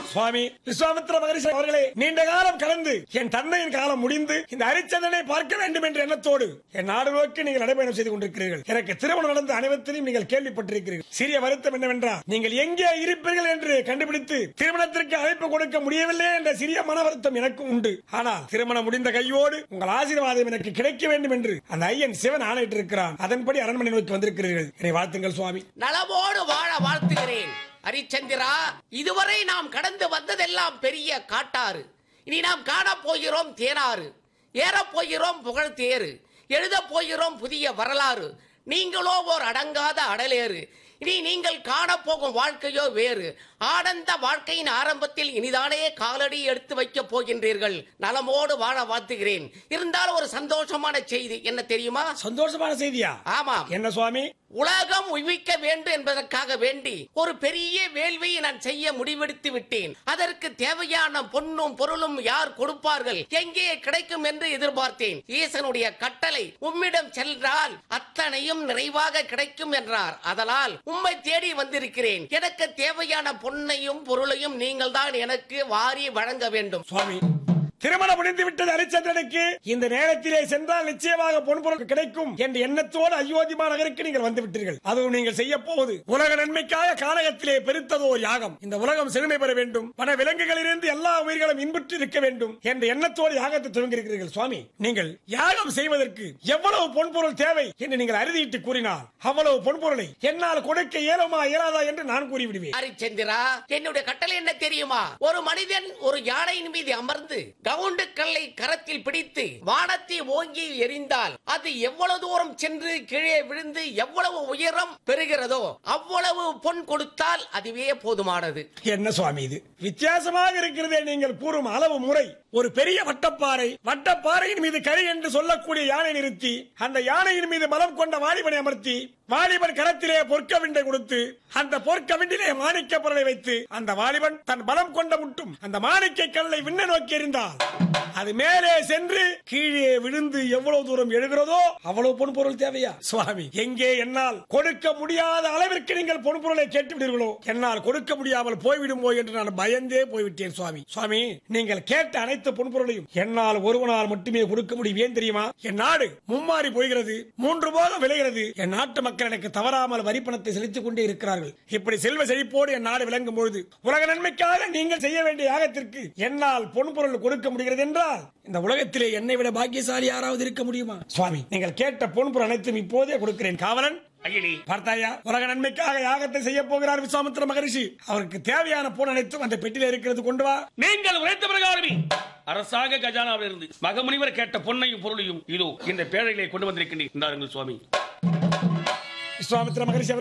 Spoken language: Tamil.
சுவாமி விஸ்வாமித்ர மகரிஷி அவர்களே நீண்ட காலம் கடந்து என் தந்தையின் காலம் முடிந்து இந்த ஹரிச்சந்திரனை பார்க்க வேண்டும் என்ற எண்ணத்தோடு என் நாடு நோக்கி நீங்கள் நடைபயணம் செய்து கொண்டிருக்கிறீர்கள் எனக்கு திருமணம் நடந்த அனைவத்திலையும் நீங்கள் கேள்விப்பட்டிருக்கிறீர்கள் சிறிய வருத்தம் என்னவென்றால் நீங்கள் எங்கே இருப்பீர்கள் என்று கண்டுபிடித்து திருமணத்திற்கு அழைப்பு கொடுக்க முடியவில்லை என்ற சிறிய மன வருத்தம் எனக்கு உண்டு ஆனால் திருமணம் முடிந்த கையோடு உங்கள் ஆசீர்வாதம் எனக்கு கிடைக்க வேண்டும் என்று அந்த ஐயன் சிவன் ஆணையிட்டிருக்கிறான் அதன்படி அரண்மனை நோக்கி வந்திருக்கிறீர்கள் என்னை வாழ்த்துங்கள் சுவாமி நலமோடு வாழ வாழ்த்துகிறேன் ஹரிச்சந்திரா இதுவரை நாம் கடந்து வந்ததெல்லாம் பெரிய காட்டாறு இனி நாம் காணப் போகிறோம் தேனாறு ஏறப் போகிறோம் புகழ் தேரு எழுதப் போகிறோம் புதிய வரலாறு நீங்களோ ஓர் அடங்காத அடலேறு இனி நீங்கள் காணப்போகும் வாழ்க்கையோ வேறு ஆனந்த வாழ்க்கையின் ஆரம்பத்தில் இனிதானே காலடி எடுத்து வைக்கப் போகின்றீர்கள் நலமோடு வாழ வாழ்த்துகிறேன் இருந்தாலும் ஒரு சந்தோஷமான செய்தி என்ன தெரியுமா சந்தோஷமான செய்தியா ஆமாம் என்ன சுவாமி உலகம் உய்விக்க வேண்டும் என்பதற்காக வேண்டி ஒரு பெரிய வேள்வியை நான் செய்ய முடிவெடுத்து விட்டேன் அதற்கு தேவையான பொன்னும் பொருளும் யார் கொடுப்பார்கள் எங்கே கிடைக்கும் என்று எதிர்பார்த்தேன் ஈசனுடைய கட்டளை உம்மிடம் சென்றால் அத்தனையும் நிறைவாக கிடைக்கும் என்றார் அதனால் உம்மை தேடி வந்திருக்கிறேன் எனக்கு தேவையான பொன்னையும் பொருளையும் நீங்கள் தான் எனக்கு வாரி வழங்க வேண்டும் சுவாமி திருமணம் முடிந்து விட்டது ஹரிச்சந்திரனுக்கு இந்த நேரத்திலே சென்றால் நிச்சயமாக பொன்பொருள் கிடைக்கும் என்ற எண்ணத்தோடு அயோத்திமா நகருக்கு நீங்கள் வந்து விட்டீர்கள் அதுவும் நீங்கள் செய்ய போவது உலக நன்மைக்காக கானகத்திலே பெருத்ததோர் யாகம் இந்த உலகம் செழுமை பெற வேண்டும் பல விலங்குகளிலிருந்து எல்லா உயிர்களும் இன்புற்று இருக்க வேண்டும் என்ற எண்ணத்தோடு யாகத்தை துவங்கியிருக்கிறீர்கள் சுவாமி நீங்கள் யாகம் செய்வதற்கு எவ்வளவு பொன்பொருள் தேவை என்று நீங்கள் அறுதியிட்டு கூறினார் அவ்வளவு பொன்பொருளை என்னால் கொடுக்க இயலுமா இயலாதா என்று நான் கூறிவிடுவேன் ஹரிச்சந்திரா என்னுடைய கட்டளை என்ன தெரியுமா ஒரு மனிதன் ஒரு யானையின் மீது அமர்ந்து கவுண்டு கல்லை கரத்தில் பிடித்து வானத்தை ஓங்கி எறிந்தால் அது எவ்வளவு தூரம் சென்று கீழே விழுந்து எவ்வளவு உயரம் பெறுகிறதோ அவ்வளவு பொன் கொடுத்தால் அதுவே போதுமானது என்ன சுவாமி இது வித்தியாசமாக இருக்கிறதே நீங்கள் கூறும் அளவு முறை ஒரு பெரிய வட்டப்பாறை வட்டப்பாறையின் மீது கரி என்று சொல்லக்கூடிய யானை நிறுத்தி அந்த யானையின் மீது பலம் கொண்ட வாலிபனை அமர்த்தி வாலிபன் கரத்திலே பொற்கவிண்டை கொடுத்து அந்த பொற்கவிண்டிலே மாணிக்க பொருளை வைத்து அந்த வாலிபன் தன் பலம் கொண்ட முட்டும் அந்த மாணிக்க கல்லை விண்ண நோக்கி எறிந்தால் அது மேலே சென்று கீழே விழுந்து எவ்வளவு தூரம் எழுகிறதோ அவ்வளவு பொன் பொருள் தேவையா சுவாமி எங்கே என்னால் கொடுக்க முடியாத அளவிற்கு நீங்கள் பொன் பொருளை கேட்டு விடுவீர்களோ என்னால் கொடுக்க முடியாமல் போய்விடுமோ என்று நான் பயந்தே போய்விட்டேன் சுவாமி சுவாமி நீங்கள் கேட்ட அனைத்து பொன் பொருளையும் என்னால் ஒருவனால் மட்டுமே கொடுக்க முடியும் ஏன் தெரியுமா என் நாடு மும்மாறி போகிறது மூன்று போகம் விளைகிறது என் நாட்டு மக்கள் எனக்கு தவறாமல் வரி பணத்தை செலுத்திக் கொண்டே இருக்கிறார்கள் இப்படி செல்வ செழிப்போடு என் நாடு விளங்கும் பொழுது உலக நன்மைக்காக நீங்கள் செய்ய வேண்டிய யாகத்திற்கு என்னால் பொன் பொருள் கொடுக்க முடிகிறது என்றால் இந்த உலகத்திலே என்னை விட பாக்கியசாலி யாராவது இருக்க முடியுமா சுவாமி நீங்கள் கேட்ட பொன் பொருள் அனைத்தும் இப்போதே கொடுக்கிறேன் காவலன் ஐயனி பார்த்தாயா உலக நன்மைக்காக யாகத்தை செய்ய போகிறார் விஸ்வாமித்திர மகரிஷி அவருக்கு தேவையான பொன் அனைத்தும் அந்த பெட்டியில இருக்கிறது கொண்டு வா நீங்கள் உரைத்த பிரகாரமே அரசாங்க கஜானாவிலிருந்து மகமுனிவர் கேட்ட பொன்னையும் பொருளையும் இதோ இந்த பேழைகளை கொண்டு வந்திருக்கின்றேன் இந்தாருங்கள் சுவாமி விஸ்வாமித்திர மகரிஷி